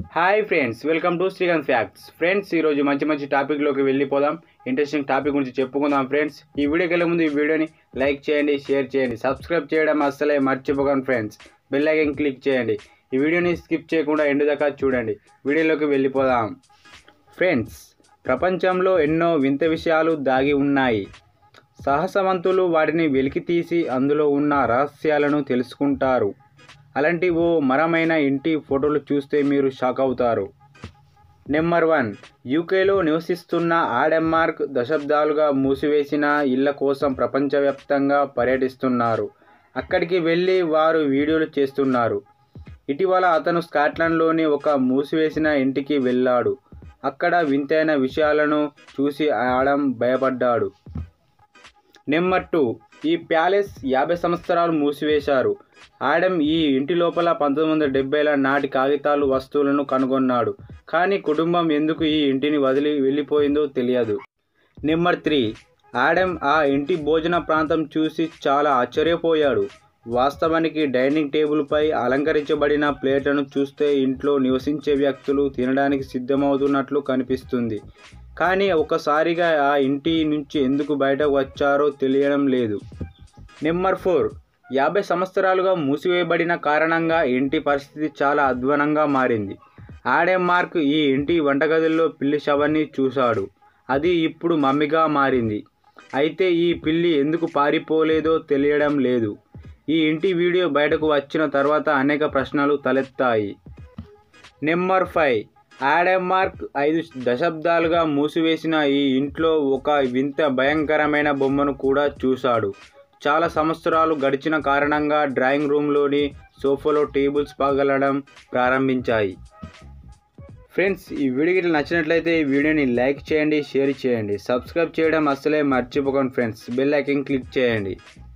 hi friends welcome to Srikanth facts friends ఈరోజు మంచి మంచి టాపిక్లోకి వెళ్ళిపోదాం ఇంట్రెస్టింగ్ టాపిక్ గురించి చెప్పుకుందాం ఫ్రెండ్స్ ఈ వీడియోకి వెళ్ళే ముందు ఈ వీడియోని లైక్ చేయండి షేర్ చేయండి సబ్స్క్రైబ్ చేయడం అస్సలే మర్చిపోకండి ఫ్రెండ్స్ బెల్ ఐకన్ క్లిక్ చేయండి ఈ వీడియోని స్కిప్ చేయకుండా ఎండు దాకా చూడండి వీడియోలోకి వెళ్ళిపోదాం ఫ్రెండ్స్ ప్రపంచంలో ఎన్నో వింత విషయాలు దాగి ఉన్నాయి సాహసవంతులు వాటిని వెలికితీసి అందులో ఉన్న రహస్యాలను తెలుసుకుంటారు అలాంటి ఓ మరమైన ఇంటి ఫోటోలు చూస్తే మీరు షాక్ అవుతారు నెంబర్ వన్ యూకేలో నివసిస్తున్న ఆడెన్మార్క్ దశాబ్దాలుగా మూసివేసిన ఇళ్ల కోసం ప్రపంచవ్యాప్తంగా పర్యటిస్తున్నారు అక్కడికి వెళ్ళి వారు వీడియోలు చేస్తున్నారు ఇటీవల అతను స్కాట్లాండ్లోని ఒక మూసివేసిన ఇంటికి వెళ్ళాడు అక్కడ వింతైన విషయాలను చూసి ఆడం భయపడ్డాడు నెంబర్ టూ ఈ ప్యాలెస్ యాభై సంవత్సరాలు మూసివేశారు ఆడమ్ ఈ ఇంటి లోపల పంతొమ్మిది వందల డెబ్బైల నాటి కాగితాలు వస్తువులను కనుగొన్నాడు కానీ కుటుంబం ఎందుకు ఈ ఇంటిని వదిలి వెళ్ళిపోయిందో తెలియదు నెంబర్ త్రీ ఆడమ్ ఆ ఇంటి భోజన ప్రాంతం చూసి చాలా ఆశ్చర్యపోయాడు వాస్తవానికి డైనింగ్ టేబుల్పై అలంకరించబడిన ప్లేట్లను చూస్తే ఇంట్లో నివసించే వ్యక్తులు తినడానికి సిద్ధమవుతున్నట్లు కనిపిస్తుంది కానీ ఒకసారిగా ఆ ఇంటి నుంచి ఎందుకు బయటకు వచ్చారో తెలియడం లేదు నెంబర్ ఫోర్ యాభై సంవత్సరాలుగా మూసివేయబడిన కారణంగా ఇంటి పరిస్థితి చాలా అధ్వానంగా మారింది ఆడెం మార్క్ ఈ ఇంటి వంటగదిలో పిల్లి శవాన్ని చూశాడు అది ఇప్పుడు మమ్మిగా మారింది అయితే ఈ పిల్లి ఎందుకు పారిపోలేదో తెలియడం లేదు ఈ ఇంటి వీడియో బయటకు వచ్చిన తర్వాత అనేక ప్రశ్నలు తలెత్తాయి నెంబర్ ఫైవ్ ఆడెమార్క్ ఐదు దశాబ్దాలుగా మూసివేసిన ఈ ఇంట్లో ఒక వింత భయంకరమైన బొమ్మను కూడా చూశాడు చాలా సంవత్సరాలు గడిచిన కారణంగా డ్రాయింగ్ రూమ్లోని సోఫాలో టేబుల్స్ పగలడం ప్రారంభించాయి ఫ్రెండ్స్ ఈ వీడియో గిట్ల నచ్చినట్లయితే ఈ వీడియోని లైక్ చేయండి షేర్ చేయండి సబ్స్క్రైబ్ చేయడం అస్సలే మర్చిపోకండి ఫ్రెండ్స్ బెల్ ఐకన్ క్లిక్ చేయండి